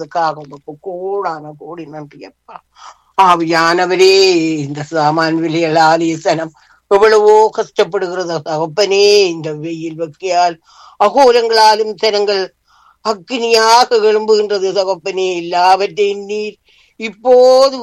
கொடுக்கிறதுக்காக உமக்கு கூடான கோடி நன்றி அப்பா ஆவியானவரே இந்த சாமான் விலைகள் ஆலீசனம் எவ்வளவோ கஷ்டப்படுகிறது தகப்பனே இந்த வெயில் வெக்கையால் அகோரங்களாலும் தனங்கள் அக்னியாக எழும்புகின்றது தகப்பனே எல்லாவற்றையும் நீர் இப்போது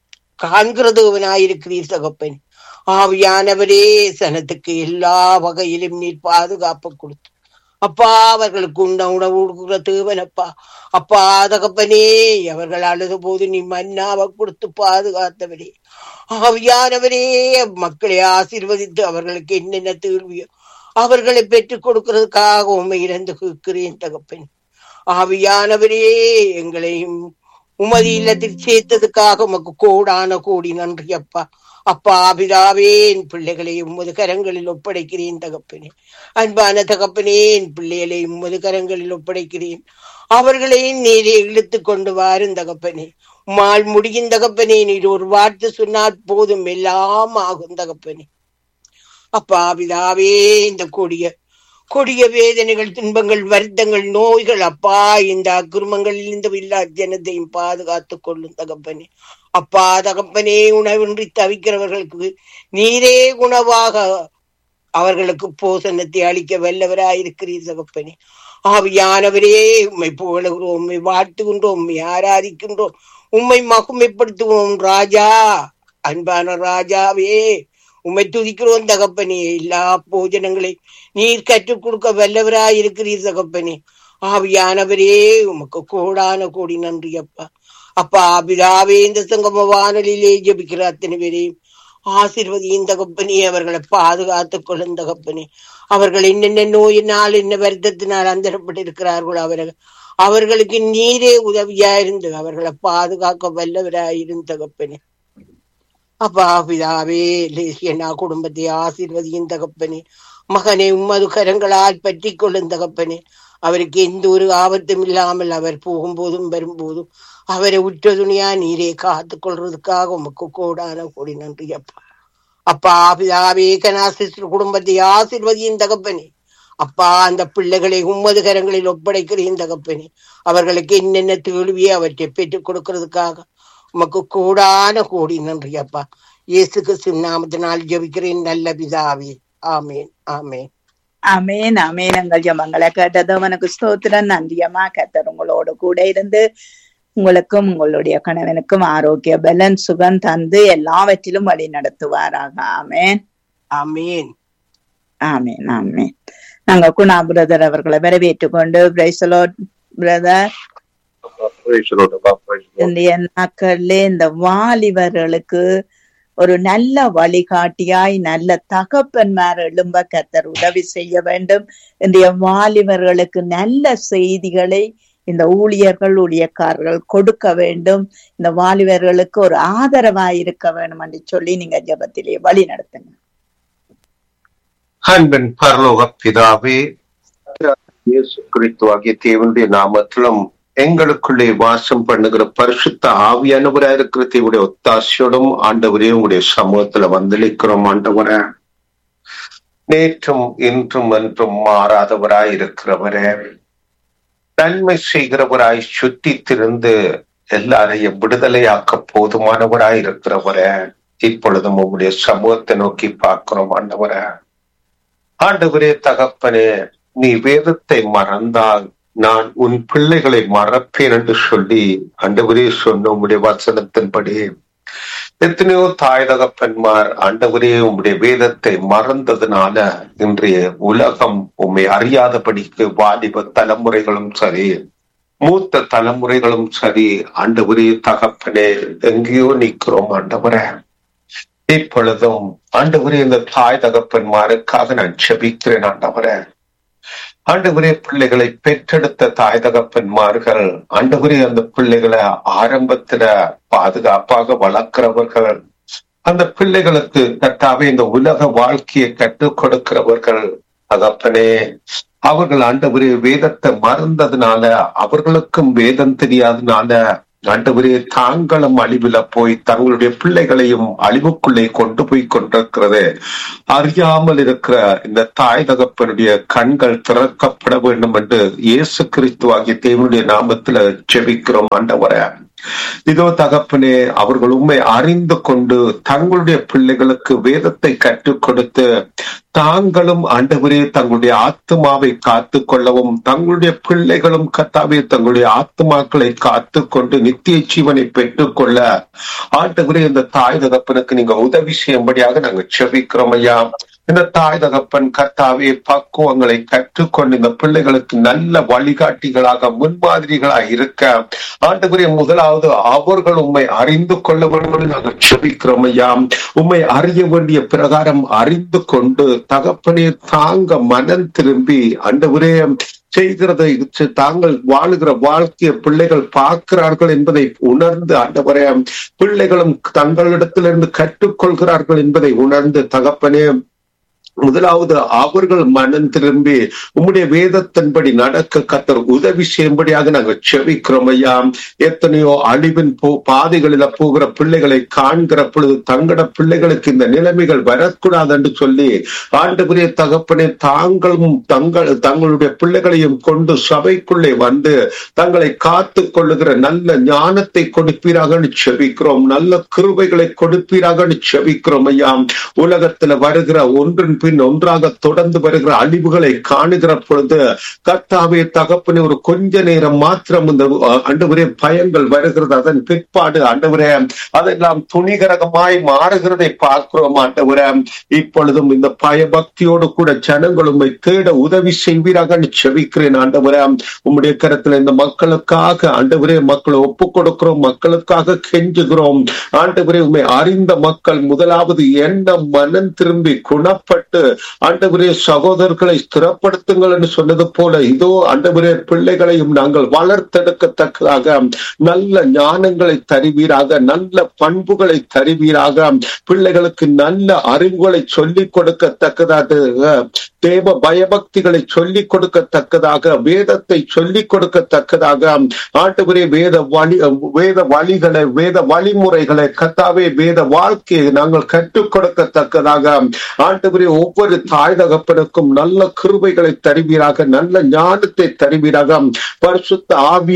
காண்கிறதுவனாயிருக்கிறீர் தகப்பன் ஆவியானவரே சனத்துக்கு எல்லா வகையிலும் நீர் பாதுகாப்பு கொடுத்து அப்பா அவர்களுக்கு உண்ட உணவு கொடுக்கிற தேவனப்பா அப்பா தகப்பனே அவர்கள் அழுத போது நீ மன்னாவை கொடுத்து பாதுகாத்தவரே ஆவியானவரே மக்களை ஆசீர்வதித்து அவர்களுக்கு என்னென்ன தீர்வியோ அவர்களை பெற்றுக் கொடுக்கிறதுக்காக உண்மை இறந்து கேட்கிறேன் தகப்பன் ஆவியானவரே எங்களையும் உமதி இல்லத்தில் சேர்த்ததுக்காக உமக்கு கோடான கோடி நன்றி அப்பா அப்பா பிதாவே என் பிள்ளைகளை உமது கரங்களில் ஒப்படைக்கிறேன் தகப்பனே அன்பான தகப்பனே என் பிள்ளைகளை உமது கரங்களில் ஒப்படைக்கிறேன் அவர்களையும் நீரே இழுத்து கொண்டு வாரும் தகப்பனே மால் முடியும் தகப்பனே நீர் ஒரு வார்த்தை சொன்னால் போதும் எல்லாம் ஆகும் தகப்பனே அப்பா பிதாவே இந்த கொடிய கொடிய வேதனைகள் துன்பங்கள் வருத்தங்கள் நோய்கள் அப்பா இந்த அக்குருமங்களில் இந்த இல்லா ஜனத்தையும் பாதுகாத்துக் கொள்ளும் தகப்பனே அப்பா தகப்பனே உணவின்றி தவிக்கிறவர்களுக்கு நீரே உணவாக அவர்களுக்கு போசனத்தை அளிக்க வல்லவராயிருக்கிறீர் தகப்பனே ஆவியானவரே உம்மை புகழுகிறோம் உம்மை வாழ்த்துகின்றோம் உம்மை ஆராதிக்கின்றோம் உம்மை மகுமைப்படுத்துவோம் ராஜா அன்பான ராஜாவே உம்மை துதிக்கிறோம் தகப்பனே எல்லா போஜனங்களை நீர் கற்றுக் கொடுக்க வல்லவராய் இருக்கிறீர் தகப்பனே ஆவியானவரே உமக்கு கோடான கோடி நன்றி அப்பா அப்பா பிதாவே இந்த சங்கம வானொலியிலே ஜபிக்கிற அத்தனை பேரையும் ஆசிர்வதியின் தகப்பனே அவர்களை பாதுகாத்துக் கொள்ளும் தகப்பனே அவர்கள் என்னென்ன நோயினால் என்ன வருத்தத்தினால் அந்தரப்பட்டிருக்கிறார்களோ அவர்கள் அவர்களுக்கு நீரே உதவியா இருந்து அவர்களை பாதுகாக்க வல்லவராயிரும் தகப்பனே அப்பா பிதாவே லேசியனா குடும்பத்தை ஆசீர்வதியின் தகப்பனே மகனை உம்மது கரங்களால் பற்றி கொள்ளும் தகப்பனே அவருக்கு எந்த ஒரு ஆபத்தும் இல்லாமல் அவர் போகும்போதும் வரும்போதும் அவரை உற்ற துணியா நீரே காத்து கொள்றதுக்காக உமக்கு கோடான கோடி நன்றி அப்பா அப்பா பிதாவே கனாசிஸ்டர் குடும்பத்தை ஆசீர்வதியின் தகப்பனே அப்பா அந்த பிள்ளைகளை உம்மது கரங்களில் ஒப்படைக்கிறேன் தகப்பனே அவர்களுக்கு என்னென்ன தீழ்வியோ அவற்றை பெற்றுக் கொடுக்கிறதுக்காக உமக்கு கூடான கோடி நன்றி அப்பா இயேசு கிறிஸ்து நாமத்தினால் ஜெபிக்கிறேன் நல்ல பிதாவே ஆமேன் ஆமேன் அமேன் அமேன் எங்கள் ஜபங்களை கேட்டது அவனுக்கு ஸ்தோத்திரம் நன்றியம்மா கத்தர் உங்களோட கூட இருந்து உங்களுக்கும் உங்களுடைய கணவனுக்கும் ஆரோக்கிய பலன் சுகம் தந்து எல்லாவற்றிலும் வழி நடத்துவாராக ஆமேன் ஆமேன் ஆமேன் ஆமேன் நாங்க குணா பிரதர் அவர்களை வரவேற்றுக் கொண்டு பிரைசலோ brother Praise the Lord. Abba, praise the Lord. இன்றைய நாட்கள்ல இந்த வாலிபர்களுக்கு ஒரு நல்ல வழிகாட்டியாய் நல்ல தகப்பன்மார் எழும்ப கத்தர் உதவி செய்ய வேண்டும் இன்றைய வாலிபர்களுக்கு நல்ல செய்திகளை இந்த ஊழியர்கள் ஊழியக்காரர்கள் கொடுக்க வேண்டும் இந்த வாலிபர்களுக்கு ஒரு ஆதரவாய் இருக்க வேண்டும் என்று சொல்லி நீங்க ஜெபத்திலே வழி நடத்துங்க அன்பின் பரலோக பிதாவே இயேசு கிறிஸ்துவாகிய தேவனுடைய நாமத்திலும் எங்களுக்குள்ளே வாசம் பண்ணுகிற பரிசுத்த ஆவியானவராக இருக்கிற தேவனுடைய ஒத்தாசையோடும் ஆண்டவரே உங்களுடைய சமூகத்துல வந்தளிக்கிறோம் ஆண்டவரே நேற்றும் இன்றும் என்றும் மாறாதவராய் இருக்கிறவரே நன்மை செய்கிறவராய் சுத்தி திருந்து எல்லாரையும் விடுதலையாக்க போதுமானவராய் இருக்கிறவரே இப்பொழுதும் உங்களுடைய சமூகத்தை நோக்கி பார்க்கிறோம் ஆண்டவரே ஆண்டவரே தகப்பனே நீ வேதத்தை மறந்தால் நான் உன் பிள்ளைகளை மறப்பேன் என்று சொல்லி ஆண்டவரே சொன்ன உம்முடைய வசனத்தின்படி எத்தனையோ தாய் தகப்பன்மார் ஆண்டவரே உம்முடைய வேதத்தை மறந்ததுனால இன்றைய உலகம் உம்மை அறியாதபடிக்கு வாலிப தலைமுறைகளும் சரி மூத்த தலைமுறைகளும் சரி ஆண்டவரே தகப்பனே எங்கேயோ நிக்கிறோம் ஆண்டவரே இப்பொழுதும் ஆண்டவரே இந்த தாய் தகப்பன்மாருக்காக நான் செபிக்கிறேன் ஆண்டவரே ஆண்டவரே பிள்ளைகளை பெற்றெடுத்த தாய் தகப்பன்மார்கள் ஆண்டவரே அந்த பிள்ளைகளை ஆரம்பத்துல பாதுகாப்பாக வளர்க்கிறவர்கள் அந்த பிள்ளைகளுக்கு கட்டாவே இந்த உலக வாழ்க்கையை கற்றுக் கொடுக்கிறவர்கள் தகப்பனே அவர்கள் ஆண்டவரே வேதத்தை மறந்ததுனால அவர்களுக்கும் வேதம் தெரியாதனால ஆண்டவரே தாங்களும் அழிவுல போய் தங்களுடைய பிள்ளைகளையும் அழிவுக்குள்ளே கொண்டு போய் கொண்டிருக்கிறது அறியாமல் இருக்கிற இந்த தாய் தகப்பனுடைய கண்கள் திறக்கப்பட வேண்டும் என்று இயேசு கிறிஸ்து ஆகிய தேவனுடைய நாமத்துல செபிக்கிறோம் ஆண்டவரே இதோ தகப்பனே அவர்கள் உண்மை அறிந்து கொண்டு தங்களுடைய பிள்ளைகளுக்கு வேதத்தை கற்றுக் கொடுத்து தாங்களும் ஆண்டவரே தங்களுடைய ஆத்மாவை காத்து கொள்ளவும் தங்களுடைய பிள்ளைகளும் கத்தாவே தங்களுடைய ஆத்மாக்களை காத்து கொண்டு நித்திய ஜீவனை பெற்றுக் கொள்ள ஆண்டவரே இந்த தாய் தகப்பனுக்கு நீங்க உதவி செய்யும்படியாக நாங்க செபிக்கிறோம் ஐயா இந்த தாய் தகப்பன் கத்தாவே பக்குவங்களை கற்றுக்கொண்டு இந்த பிள்ளைகளுக்கு நல்ல வழிகாட்டிகளாக முன்மாதிரிகளாக இருக்க ஆண்டவரே முதலாவது அவர்கள் உண்மை அறிந்து கொள்ள வேண்டும் நாங்கள் செபிக்கிறோம் ஐயா உண்மை அறிய வேண்டிய பிரகாரம் அறிந்து கொண்டு தகப்பனே தாங்க மனம் திரும்பி ஆண்டவரே செய்கிறதை தாங்கள் வாழுகிற வாழ்க்கைய பிள்ளைகள் பார்க்கிறார்கள் என்பதை உணர்ந்து ஆண்டவரே பிள்ளைகளும் தங்களிடத்திலிருந்து கற்றுக்கொள்கிறார்கள் என்பதை உணர்ந்து தகப்பனே முதலாவது அவர்கள் மனம் திரும்பி உம்முடைய வேதத்தின்படி நடக்க கத்தர் உதவி செய்யும்படியாக நாங்கள் செவிக்கிறோம் ஐயா எத்தனையோ அழிவின் போ பாதைகளில போகிற பிள்ளைகளை காண்கிற பொழுது தங்கட பிள்ளைகளுக்கு இந்த நிலைமைகள் வரக்கூடாது என்று சொல்லி ஆண்டுபுரிய தகப்பனே தாங்களும் தங்கள் தங்களுடைய பிள்ளைகளையும் கொண்டு சபைக்குள்ளே வந்து தங்களை காத்து கொள்ளுகிற நல்ல ஞானத்தை கொடுப்பீராக செபிக்கிறோம் நல்ல கிருபைகளை கொடுப்பீராக செபிக்கிறோம் ஐயா உலகத்துல வருகிற ஒன்றின் பின் ஒன்றாக தொடர்ந்து வருகிற அழிவுகளை காணுகிற பொழுது கர்த்தாவே தகப்பனே ஒரு கொஞ்ச நேரம் மாத்திரம் இந்த அண்டவரே பயங்கள் வருகிறது அதன் பிற்பாடு அண்டவரே அதெல்லாம் துணிகரகமாய் மாறுகிறதை பார்க்கிறோம் ஆண்டவரே இப்பொழுதும் இந்த பயபக்தியோடு கூட ஜனங்கள் உண்மை தேட உதவி செய்வீராக செவிக்கிறேன் ஆண்டவரே உம்முடைய கரத்துல இந்த மக்களுக்காக ஆண்டவரே மக்களை ஒப்பு கொடுக்கிறோம் மக்களுக்காக கெஞ்சுகிறோம் ஆண்டவரே உண்மை அறிந்த மக்கள் முதலாவது என்ன மனம் திரும்பி குணப்பட்டு ஆண்டவரே சகோதரர்களை ஸ்திரப்படுத்துங்கள் என்று சொன்னது போல இதோ ஆண்டவரே பிள்ளைகளையும் நாங்கள் வளர்த்தெடுக்கத்தக்கதாக நல்ல ஞானங்களை தருவீராக நல்ல பண்புகளை தருவீராக பிள்ளைகளுக்கு நல்ல அறிவுகளை சொல்லிக் கொடுக்கத்தக்கதாக தேவ பயபக்திகளை சொல்லிக் கொடுக்கத்தக்கதாக வேதத்தை சொல்லிக் கொடுக்கத்தக்கதாக ஆண்டவரே வேத வழி வேத வழிகளை வேத வழிமுறைகளை கத்தாவே வேத வாழ்க்கையை நாங்கள் கற்றுக் கொடுக்கத்தக்கதாக ஆண்டவரே ஒவ்வொரு தாய் தகப்பனுக்கும் நல்ல கிருபைகளை தருவீராக நல்ல ஞானத்தை தருவீராக பரிசுத்த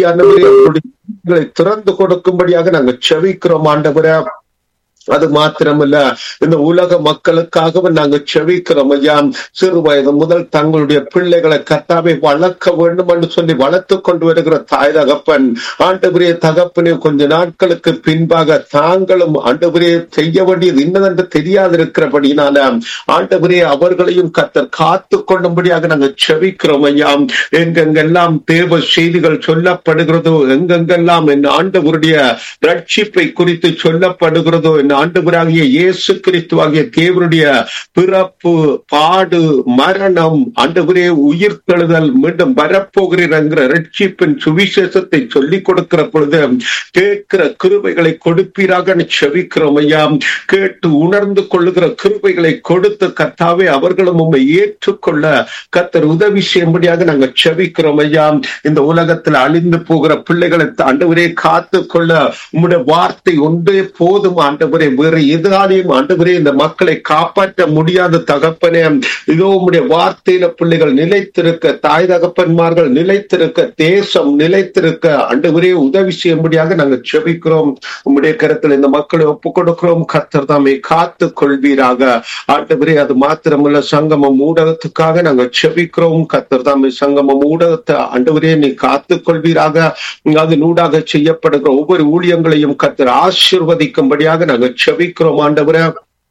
ஆவியானவரை திறந்து கொடுக்கும்படியாக நாங்கள் செவிக்கிறோம் ஆண்டவரே அது மாத்திரமல்ல இந்த உலக மக்களுக்காகவும் நாங்க செவிக்கிறோம் ஐயா சிறு வயது முதல் தங்களுடைய பிள்ளைகளை கத்தாவை வளர்க்க வேண்டும் என்று சொல்லி வளர்த்து கொண்டு வருகிற தாய் தகப்பன் ஆண்டவரே தகப்பனே கொஞ்ச நாட்களுக்கு பின்பாக தாங்களும் ஆண்டவரே செய்ய வேண்டியது இன்னதென்று தெரியாதிருக்கிறபடினால ஆண்டவரே அவர்களையும் கத்தர் காத்து கொள்ளும்படியாக நாங்கள் செவிக்கிறோம் ஐயா எங்கெங்கெல்லாம் தேவ செய்திகள் சொல்லப்படுகிறதோ எங்கெங்கெல்லாம் என் ஆண்டவருடைய ரட்சிப்பை குறித்து சொல்லப்படுகிறதோ என் ஆண்டவராகிய இயேசு கிறிஸ்துவாகிய தேவனுடைய பிறப்பு பாடு மரணம் ஆண்டவரே உயிர் தழுதல் மீண்டும் வரப்போகிறங்கிற ரட்சிப்பின் சுவிசேஷத்தை சொல்லிக் கொடுக்கிற பொழுது கேட்கிற கிருபைகளை கொடுப்பீராக செவிக்கிறோம் ஐயா கேட்டு உணர்ந்து கொள்ளுகிற கிருபைகளை கொடுத்து கத்தாவே அவர்களும் உண்மை ஏற்றுக்கொள்ள கத்தர் உதவி செய்யும்படியாக நாங்கள் செவிக்கிறோம் ஐயா இந்த உலகத்தில் அழிந்து போகிற பிள்ளைகளை ஆண்டவரே காத்து கொள்ள உம்முடைய வார்த்தை ஒன்றே போதும் ஆண்டவரே வேறு எதாலையும் ஆண்டவரே இந்த மக்களை காப்பாற்ற முடியாத தகப்பனே இதோ உம்முடைய வார்த்தையில பிள்ளைகள் நிலைத்திருக்க தாய் தகப்பன்மார்கள் நிலைத்திருக்க தேசம் நிலைத்திருக்க ஆண்டவரே உதவி செய்யும்படியாக நாங்கள் செபிக்கிறோம் உம்முடைய கருத்தில் இந்த மக்களை ஒப்புக் கொடுக்கிறோம் கத்தர் தாமே காத்து கொள்வீராக ஆண்டவரே அது மாத்திரமல்ல சங்கமம் ஊடகத்துக்காக நாங்கள் செபிக்கிறோம் கத்தர் தாமே சங்கமம் ஊடகத்தை ஆண்டவரே நீ காத்து கொள்வீராக அது நூடாக செய்யப்படுகிற ஒவ்வொரு ஊழியங்களையும் கத்தர் ஆசிர்வதிக்கும்படியாக நாங்கள் செபிக்கிறோம் ஆண்டவரே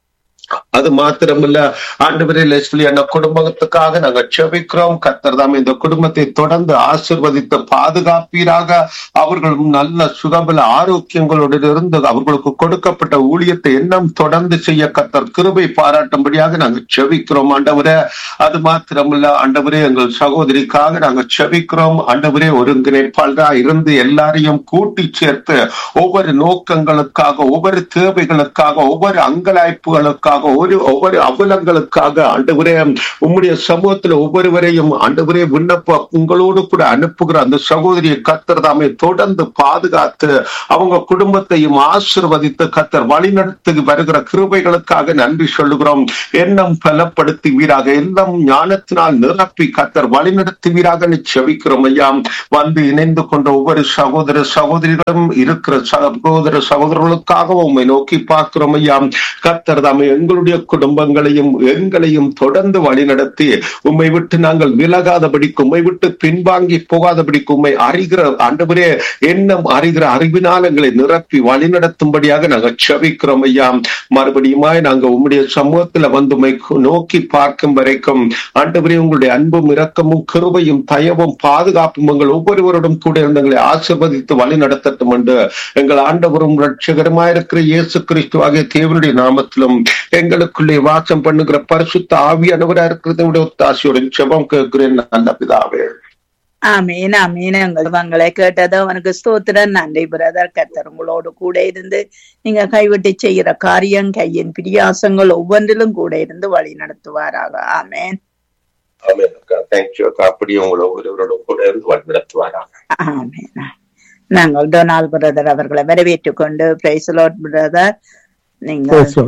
அது மாத்திரமல்ல ஆண்டவரே லெஸ்லி அண்ணா குடும்பத்துக்காக நாங்க செபிக்கிறோம் கத்தர் தாம் இந்த குடும்பத்தை தொடர்ந்து ஆசிர்வதித்து பாதுகாப்பீராக அவர்கள் நல்ல சுகபல ஆரோக்கியங்களுடன் இருந்து அவர்களுக்கு கொடுக்கப்பட்ட ஊழியத்தை எண்ணம் தொடர்ந்து செய்ய கத்தர் கிருபை பாராட்டும்படியாக நாங்க செபிக்கிறோம் ஆண்டவரே அது மாத்திரமல்ல ஆண்டவரே எங்கள் சகோதரிக்காக நாங்க செபிக்கிறோம் ஆண்டவரே ஒருங்கிணைப்பாளரா இருந்து எல்லாரையும் கூட்டி சேர்த்து ஒவ்வொரு நோக்கங்களுக்காக ஒவ்வொரு தேவைகளுக்காக ஒவ்வொரு அங்கலாய்ப்புகளுக்காக குறைவுகளுக்காக ஒரு ஒவ்வொரு அவலங்களுக்காக ஆண்டவரே உம்முடைய சமூகத்துல ஒவ்வொருவரையும் ஆண்டவரே விண்ணப்ப உங்களோடு கூட அனுப்புகிற அந்த சகோதரியை கத்தர் தாமே தொடர்ந்து பாதுகாத்து அவங்க குடும்பத்தையும் ஆசிர்வதித்து கத்தர் வழிநடத்தி வருகிற கிருபைகளுக்காக நன்றி சொல்லுகிறோம் எண்ணம் பலப்படுத்துவீராக எல்லாம் ஞானத்தினால் நிரப்பி கத்தர் வழிநடத்துவீராக செவிக்கிறோம் ஐயா வந்து இணைந்து கொண்ட ஒவ்வொரு சகோதர சகோதரிகளும் இருக்கிற சகோதர சகோதரர்களுக்காக உண்மை நோக்கி பார்க்கிறோம் ஐயா கத்தர் தாமே எங்களுடைய குடும்பங்களையும் எங்களையும் தொடர்ந்து வழிநடத்தி உம்மை விட்டு நாங்கள் விலகாதபடிக்கு உம்மை விட்டு பின்வாங்கி போகாதபடிக்கு உம்மை அறிகிற ஆண்டவரே எண்ணம் அறிகிற அறிவினால் எங்களை நிரப்பி வழிநடத்தும்படியாக நாங்கள் செவிக்கிறோம் ஐயா மறுபடியுமாய் நாங்க உம்முடைய சமூகத்துல வந்து உம்மை நோக்கி பார்க்கும் வரைக்கும் ஆண்டவரே உங்களுடைய அன்பும் இரக்கமும் கிருபையும் தயவும் பாதுகாப்பும் எங்கள் ஒவ்வொருவரோடும் கூட இருந்து எங்களை ஆசிர்வதித்து வழி நடத்தட்டும் என்று எங்கள் ஆண்டவரும் ரட்சகரமாயிருக்கிற இயேசு கிறிஸ்து ஆகிய தேவனுடைய நாமத்திலும் எங்களுக்குள்ளே வாசம் பண்ணுகிற பரிசுத்த ஆவியானவரா இருக்கிறத ஒத்தாசியோட செபம் கேட்கிறேன் நல்ல பிதாவே ஆமீன் ஆமீன் எங்கள் உங்களை கேட்டது அவனுக்கு ஸ்தோத்திரம் நன்றி பிரதர் கர்த்தர் உங்களோடு கூட இருந்து நீங்க கைவிட்டு செய்கிற காரியம் கையின் பிரியாசங்கள் ஒவ்வொன்றிலும் கூட இருந்து வழி நடத்துவாராக ஆமேன் ஆமென் அக்கா தேங்க்யூ அக்கா அப்படியே உங்களை ஒவ்வொருவரோட கூட இருந்து வழி நடத்துவாராக ஆமேன் நாங்கள் டொனால்ட் பிரதர் அவர்களை வரவேற்றுக் கொண்டு பிரைசலோட் பிரதர் நீங்க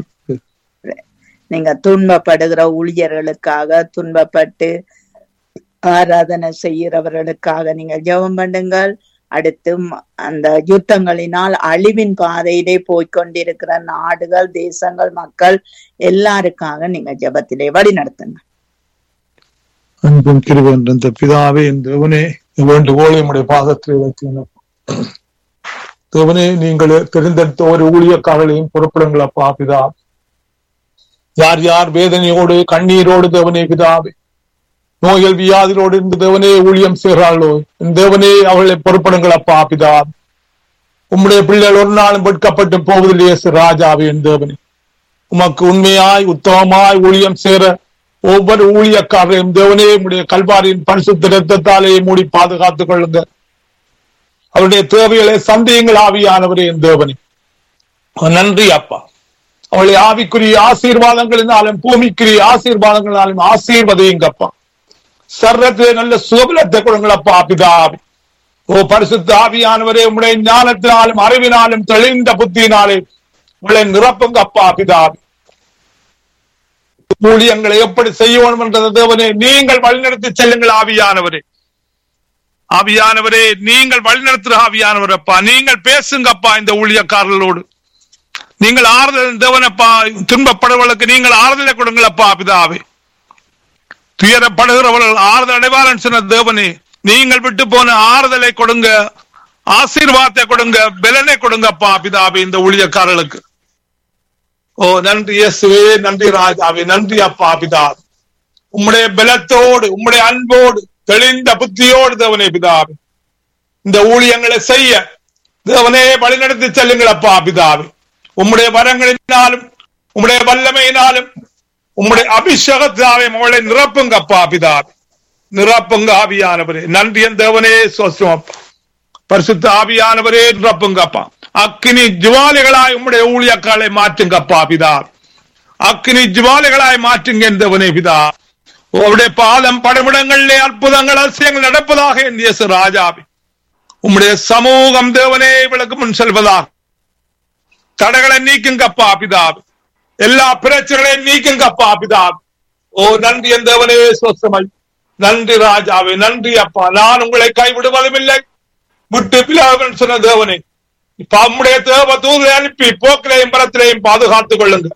நீங்க துன்பப்படுகிற ஊழியர்களுக்காக துன்பப்பட்டு ஆராதனை செய்கிறவர்களுக்காக நீங்கள் ஜெபம் பண்ணுங்கள் அடுத்து ம- அந்த யுத்தங்களினால் அழிவின் பாதையிலே போய்க்கொண்டிருக்கிற நாடுகள் தேசங்கள் மக்கள் எல்லாருக்காக நீங்க ஜெபத்திலே வழி நடத்துங்க அன்பும் கிருபை என்ற பிதாவே என் தேவனே இந்த வேண்டுகோளை உம்முடைய பாதத்தில் வைக்கிறேன் தேவனே நீங்கள் தெரிந்தெடுத்த ஒரு ஊழியக்காரர்களையும் பொறுப்பிடுங்கள் அப்பா பிதா யார் யார் வேதனையோடு கண்ணீரோடு தேவனே பிதாவே நோய்கள் வியாதிகளோடு இருந்து தேவனே ஊழியம் செய்கிறார்களோ என் தேவனே அவர்களை பொறுப்பிடுங்கள் அப்பா பிதா உம்முடைய பிள்ளைகள் ஒரு நாளும் வெட்கப்பட்டு போவதில்லையே ராஜாவே என் தேவனே உமக்கு உண்மையாய் உத்தமமாய் ஊழியம் சேர ஒவ்வொரு ஊழியக்காரரையும் தேவனே உடைய கல்வாரியின் பரிசுத்த ரத்தத்தாலே மூடி பாதுகாத்துக் கொள்ளுங்க அவருடைய தேவைகளை சந்தேகங்கள் ஆவியானவரே என் தேவனே நன்றி அப்பா அவளை ஆவிக்குரிய ஆசீர்வாதங்களினாலும் பூமிக்குரிய ஆசீர்வாதங்களினாலும் ஆசீர்வதையுங்கப்பா சர்வத்திலே நல்ல சுகபலத்தை கொடுங்களப்பா பிதாவி ஓ பரிசுத்த ஆவியானவரே உம்முடைய ஞானத்தினாலும் அறிவினாலும் தெளிந்த புத்தியினாலே உங்களை நிரப்புங்க அப்பா பிதாவி ஊழியங்களை எப்படி செய்ய வேண்டும் என்ற தேவனே நீங்கள் வழிநடத்தி செல்லுங்கள் ஆவியானவரே ஆவியானவரே நீங்கள் வழிநடத்துற ஆவியானவர் அப்பா நீங்கள் பேசுங்கப்பா இந்த ஊழியக்காரர்களோடு நீங்கள் ஆறுதல் தேவனப்பா துன்பப்படுவர்களுக்கு நீங்கள் ஆறுதலை கொடுங்களப்பா பிதாவே துயரப்படுகிறவர்கள் ஆறுதல் அடைவாரன் சொன்ன தேவனே நீங்கள் விட்டு போன ஆறுதலை கொடுங்க ஆசீர்வாதத்தை கொடுங்க பலனை கொடுங்கப்பா பிதாவே இந்த ஊழியக்காரர்களுக்கு ஓ நன்றி இயேசுவே நன்றி ராஜாவே நன்றி அப்பா பிதா உம்முடைய பலத்தோடு உம்முடைய அன்போடு தெளிந்த புத்தியோடு தேவனே பிதாவே இந்த ஊழியங்களை செய்ய தேவனே வழிநடத்தி செல்லுங்கள் அப்பா பிதாவே உம்முடைய வரங்களினாலும் உம்முடைய வல்லமையினாலும் உம்முடைய அபிஷேகத்தாவே மகளை நிரப்புங்க அப்பா பிதாவே நிரப்புங்க ஆவியானவரே நன்றி என் தேவனே சோஸ்டம் அப்பா பரிசுத்த ஆவியானவரே நிரப்புங்கப்பா அக்கினி ஜுவாலிகளாய் உம்முடைய ஊழியக்காலை மாற்றுங்கப்பா பிதா அக்கினி ஜுவாலிகளாய் மாற்றுங்க என்றவனே பிதா உங்களுடைய பாதம் படமிடங்களிலே அற்புதங்கள் அதிசயங்கள் நடப்பதாக என் இயேசு ராஜாவி உம்முடைய சமூகம் தேவனே விளக்கு முன் செல்வதாக தடைகளை நீக்குங்கப்பா பிதாவி எல்லா பிரச்சனைகளையும் நீக்குங்கப்பா பிதாவி ஓ நன்றி என் தேவனே சொசமாய் நன்றி ராஜாவே நன்றி அப்பா நான் உங்களை கைவிடுவதும் இல்லை விட்டு பிலாவன் சொன்ன தேவனே இப்ப நம்முடைய தேவ தூதை அனுப்பி போக்கிலையும் பலத்திலையும் பாதுகாத்துக் கொள்ளுங்க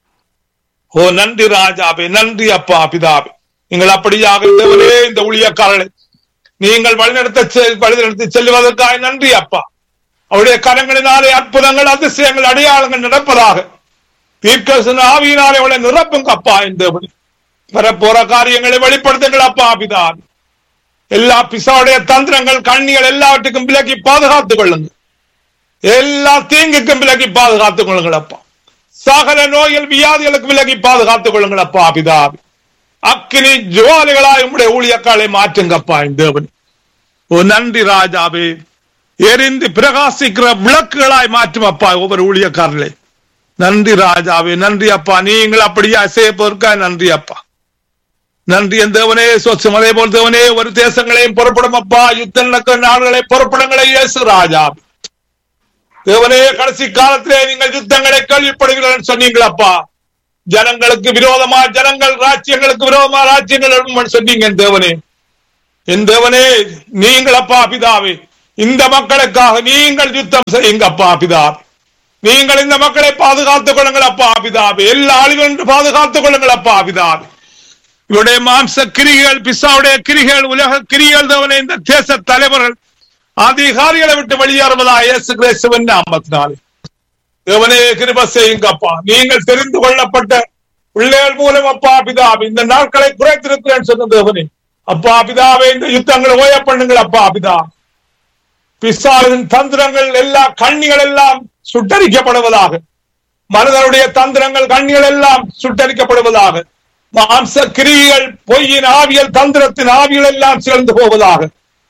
ஓ நன்றி ராஜாவே நன்றி அப்பா பிதாவே நீங்கள் அப்படியாக தேவனே இந்த ஊழியக்காரர்களை நீங்கள் வழிநடத்த செ- வழிநடத்தி செல்வதற்காக நன்றி அப்பா அவருடைய கரங்களினாலே அற்புதங்கள் அதிசயங்கள் அடையாளங்கள் நடப்பதாக தீர்க்க ஆவியினாலே அவளை நிரப்புங்க அப்பா என் தேவனே வரப்போற காரியங்களை வெளிப்படுத்துங்கள் அப்பா பிதாவே எல்லா பிசாவுடைய தந்திரங்கள் கண்ணிகள் எல்லாவற்றுக்கும் விலக்கி பாதுகாத்துக் கொள்ளுங்க எல்லா தீங்குக்கும் விலக்கி பாதுகாத்துக் கொள்ளுங்கள் அப்பா சகல நோய்கள் வியாதிகளுக்கு விலகி பாதுகாத்துக் கொள்ளுங்கள் அப்பா பிதாவி அக்கினி ஜுவாலிகளாய் உம்முடைய ஊழியக்காலை மாற்றுங்கப்பா என் தேவன் ஓ நன்றி ராஜாவே எரிந்து பிரகாசிக்கிற விளக்குகளாய் மாற்றும் அப்பா ஒவ்வொரு ஊழியக்காரர்களை நன்றி ராஜாவே நன்றி அப்பா நீங்கள் அப்படியே அசைய போருக்கா நன்றி அப்பா நன்றி என் தேவனே சொச்சம் அதே போல் தேவனே ஒரு தேசங்களையும் புறப்படும் அப்பா யுத்த நடக்க நாடுகளை புறப்படுங்களை இயேசு ராஜா தேவனே கடைசி காலத்திலே நீங்கள் யுத்தங்களை கேள்விப்படுகிறீர்கள் சொன்னீங்களப்பா ஜனங்களுக்கு விரோதமா ஜனங்கள் ராஜ்யங்களுக்கு விரோதமா ராஜ்யங்கள் சொன்னீங்க என் தேவனே என் தேவனே நீங்கள் அப்பா பிதாவே இந்த மக்களுக்காக நீங்கள் யுத்தம் செய்யுங்க அப்பா பிதாவே நீங்கள் இந்த மக்களை பாதுகாத்துக் கொள்ளுங்கள் அப்பா பிதாவே எல்லா அழிவென்று பாதுகாத்துக் கொள்ளுங்கள் அப்பா பிதாவே இவருடைய மாம்ச கிரிகள் பிசாவுடைய கிரிகள் உலக கிரிகள் தேவனே இந்த தேச தலைவர்கள் அதிகாரிகளை விட்டு வெளியேறுவதா இயேசு கிறிஸ்துவின் நாமத்தினாலே தேவனே கிருப செய்யுங்க அப்பா நீங்கள் தெரிந்து கொள்ளப்பட்ட பிள்ளைகள் மூலம் அப்பா பிதாவே இந்த நாட்களை குறைத்திருக்கிறேன் சொன்ன தேவனே அப்பா பிதாவே இந்த யுத்தங்களை ஓய பண்ணுங்கள் அப்பா பிதா பிசாவின் தந்திரங்கள் எல்லா கண்ணிகள் எல்லாம் சுட்டரிக்கப்படுவதாக மனிதனுடைய தந்திரங்கள் கண்ணிகள் எல்லாம் சுட்டரிக்கப்படுவதாக மாம்ச கிரிகள் பொய்யின் ஆவியல் தந்திரத்தின் ஆவியல் எல்லாம் சேர்ந்து போவதாக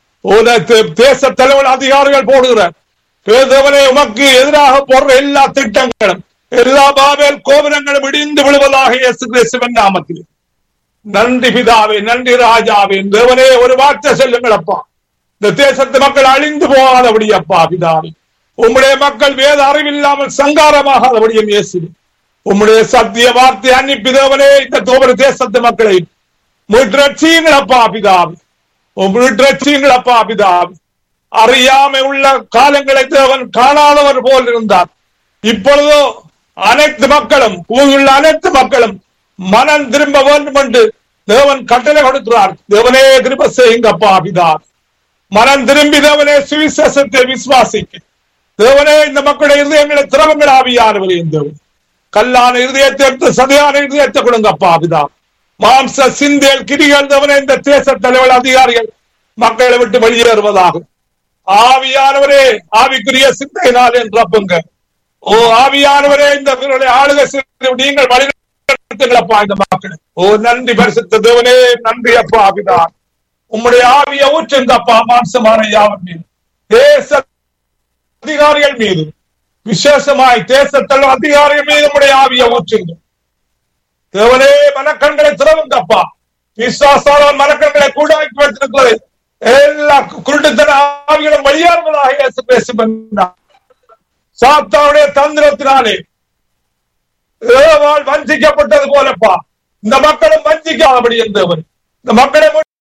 தேச தலைவர் அதிகாரிகள் போடுகிறார் தேவனே உமக்கு எதிராக போடுற எல்லா திட்டங்களும் எல்லா பாவேல் கோபுரங்களும் இடிந்து விழுவதாக இயேசு கிறிஸ்துவன் நாமத்தில் நன்றி பிதாவே நன்றி ராஜாவே தேவனே ஒரு வார்த்தை சொல்லுங்கள் அப்பா இந்த தேசத்து மக்கள் அழிந்து போகாதபடி அப்பா பிதாவே உம்முடைய மக்கள் வேத அறிவில்லாமல் சங்காரமாகாதபடியும் இயேசு உம்முடைய சத்திய வார்த்தை அன்னிப்பி தேவனே இந்த தோபர தேசத்து மக்களை மீட்டரட்சியுங்களப்பா பிதாவே மீட்டரட்சியுங்களப்பா பிதாவே அறியாமை உள்ள காலங்களை தேவன் காணாதவர் போல் இருந்தார் இப்பொழுதோ அனைத்து மக்களும் பூமியுள்ள அனைத்து மக்களும் மனம் திரும்ப வேண்டும் என்று தேவன் கட்டளை கொடுக்கிறார் தேவனே கிருப செய்யுங்கப்பா பிதா மனம் திரும்பி தேவனே சுவிசேஷத்தை விசுவாசிக்க தேவனே இந்த மக்களுடைய இருதயங்களை திரவங்கள் ஆவியானவரே தேவன் கல்லான இருதயத்தை எடுத்து சதையான இருதயத்தை கொடுங்கப்பா பிதா மாம்ச சிந்தேல் கிரிகள் தேவனே இந்த தேச தலைவர் அதிகாரிகள் மக்களை விட்டு வெளியேறுவதாக ஆவியானவரே ஆவிக்குரிய சிந்தையினால் என்றப்பங்க ஓ ஆவியானவரே இந்த ஆளுகை நீங்கள் வழிநடத்துங்களப்பா இந்த மக்களை ஓ நன்றி பரிசுத்த தேவனே நன்றி அப்பா ஆவிதா உம்முடைய ஆவிய ஊற்றுங்கப்பா மாம்சமான யாவர் மீது தேச அதிகாரிகள் மீது விசேஷமாய் தேசத்தல் அதிகாரிகள் மீது உம்முடைய ஆவிய ஊற்றுங்க தேவனே மனக்கண்களை திறவுங்கப்பா விசுவாசால் மனக்கண்களை கூடாக்கி வைத்திருக்கிறது எல்லா குருட்டுத்தன ஆவிகளும் வெளியேறுவதாக இயேசு பேசும் சாத்தாவுடைய தந்திரத்தினாலே ஏவாள் வஞ்சிக்கப்பட்டது போலப்பா இந்த மக்களும் வஞ்சிக்காதபடி இருந்தவர் இந்த மக்களை